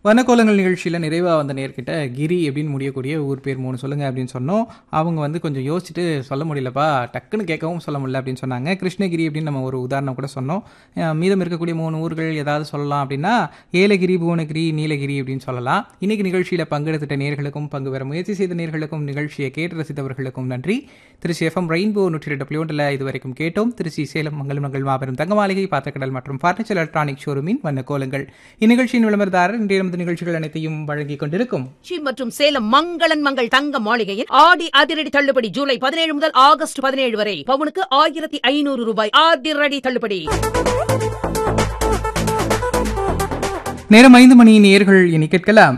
வனக்கோலங்கள் நிகழ்ச்சியில் நிறைவாக வந்த நேர்கிட்ட கிரி அப்படின்னு முடியக்கூடிய ஊர் பேர் மூணு சொல்லுங்க அப்படின்னு சொன்னோம் அவங்க வந்து கொஞ்சம் யோசிச்சுட்டு சொல்ல முடியலப்பா டக்குன்னு கேட்கவும் சொல்ல முடியல அப்படின்னு சொன்னாங்க கிருஷ்ணகிரி அப்படின்னு நம்ம ஒரு உதாரணம் கூட சொன்னோம் அஹ் மீதம் இருக்கக்கூடிய மூணு ஊர்கள் ஏதாவது சொல்லலாம் அப்படின்னா ஏலகிரி புவனகிரி நீலகிரி அப்படின்னு சொல்லலாம் இன்னைக்கு நிகழ்ச்சியில் பங்கெடுத்துட்ட நேர்களுக்கும் பங்கு பெற முயற்சி செய்த நேர்களுக்கும் நிகழ்ச்சியை கேட்டு ரசித்தவர்களுக்கும் நன்றி திருச்சி எஃப்எம் ரெயின்போ நூற்றி ரெண்டு புள்ளியொன்றில் இதுவரைக்கும் கேட்டோம் திருச்சி சேலம் மங்கலம் மங்கள் மாபெரும் தங்க மாளிகை பாத்திரக்கடல் மற்றும் ஃபர்னிச்சர் எலக்ட்ரானிக் ஷோரூமின் வண்ணக்கோலங்கள் இந்நிகழ்ச்சியின் விளம்பரதாரர் இன்றைய நமது நிகழ்ச்சிகள் அனைத்தையும் வழங்கிக் கொண்டிருக்கும் திருச்சி மற்றும் சேலம் மங்களன் மங்கள் தங்க மாளிகையில் ஆடி அதிரடி தள்ளுபடி ஜூலை பதினேழு முதல் ஆகஸ்ட் பதினேழு வரை பவுனுக்கு ஆயிரத்தி ஐநூறு ரூபாய் அதிரடி தள்ளுபடி நேரம் ஐந்து மணி நேர்கள் இனி கேட்கலாம்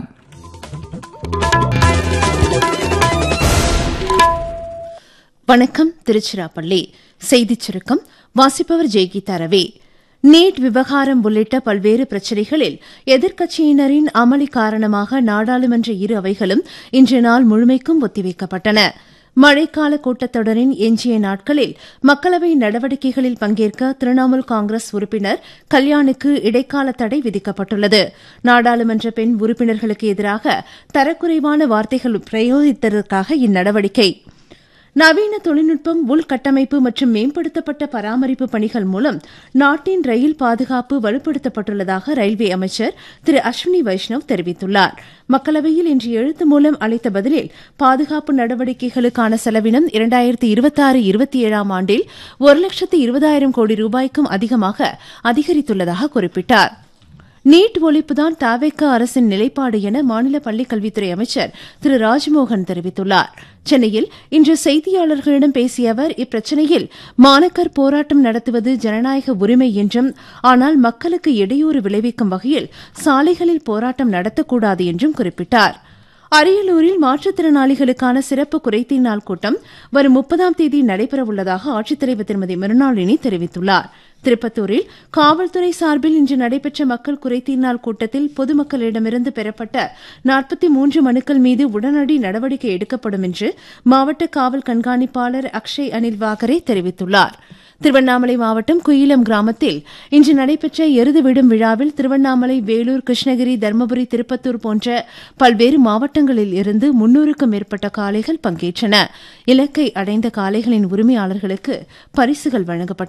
வணக்கம் திருச்சிராப்பள்ளி செய்திச் சுருக்கம் வாசிப்பவர் ஜெய்கீதா ரவி நீட் விவகாரம் உள்ளிட்ட பல்வேறு பிரச்சினைகளில் எதிர்க்கட்சியினரின் அமளி காரணமாக நாடாளுமன்ற இரு அவைகளும் இன்று நாள் முழுமைக்கும் ஒத்திவைக்கப்பட்டன மழைக்கால கூட்டத்தொடரின் எஞ்சிய நாட்களில் மக்களவை நடவடிக்கைகளில் பங்கேற்க திரிணாமுல் காங்கிரஸ் உறுப்பினர் கல்யாணுக்கு இடைக்கால தடை விதிக்கப்பட்டுள்ளது நாடாளுமன்ற பெண் உறுப்பினர்களுக்கு எதிராக தரக்குறைவான வார்த்தைகள் பிரயோகித்ததற்காக இந்நடவடிக்கை நவீன தொழில்நுட்பம் உள்கட்டமைப்பு மற்றும் மேம்படுத்தப்பட்ட பராமரிப்பு பணிகள் மூலம் நாட்டின் ரயில் பாதுகாப்பு வலுப்படுத்தப்பட்டுள்ளதாக ரயில்வே அமைச்சர் திரு அஸ்வினி வைஷ்ணவ் தெரிவித்துள்ளார் மக்களவையில் இன்று எழுத்து மூலம் அளித்த பதிலில் பாதுகாப்பு நடவடிக்கைகளுக்கான செலவினம் இரண்டாயிரத்தி இருபத்தாறு இருபத்தி ஏழாம் ஆண்டில் ஒரு லட்சத்து இருபதாயிரம் கோடி ரூபாய்க்கும் அதிகமாக அதிகரித்துள்ளதாக குறிப்பிட்டார் நீட் ஒழிப்புதான் தாவேக்க அரசின் நிலைப்பாடு என மாநில பள்ளிக்கல்வித்துறை அமைச்சர் திரு ராஜ்மோகன் தெரிவித்துள்ளார் சென்னையில் இன்று செய்தியாளர்களிடம் பேசிய அவர் இப்பிரச்சினையில் மாணக்கர் போராட்டம் நடத்துவது ஜனநாயக உரிமை என்றும் ஆனால் மக்களுக்கு இடையூறு விளைவிக்கும் வகையில் சாலைகளில் போராட்டம் நடத்தக்கூடாது என்றும் குறிப்பிட்டார் அரியலூரில் மாற்றுத்திறனாளிகளுக்கான சிறப்பு குறைதீர் நாள் கூட்டம் வரும் முப்பதாம் தேதி நடைபெறவுள்ளதாக ஆட்சித்தலைவர் திருமதி மிருணாளினி தெரிவித்துள்ளார் திருப்பத்தூரில் காவல்துறை சார்பில் இன்று நடைபெற்ற மக்கள் குறைதீர் நாள் கூட்டத்தில் பொதுமக்களிடமிருந்து பெறப்பட்ட நாற்பத்தி மூன்று மனுக்கள் மீது உடனடி நடவடிக்கை எடுக்கப்படும் என்று மாவட்ட காவல் கண்காணிப்பாளர் அக்ஷய் அனில் வாகரே தெரிவித்துள்ளார் திருவண்ணாமலை மாவட்டம் குயிலம் கிராமத்தில் இன்று நடைபெற்ற எருது விடும் விழாவில் திருவண்ணாமலை வேலூர் கிருஷ்ணகிரி தருமபுரி திருப்பத்தூர் போன்ற பல்வேறு மாவட்டங்களில் இருந்து முன்னூறுக்கும் மேற்பட்ட காளைகள் பங்கேற்றன இலக்கை அடைந்த காளைகளின் உரிமையாளர்களுக்கு பரிசுகள் வழங்கப்பட்டன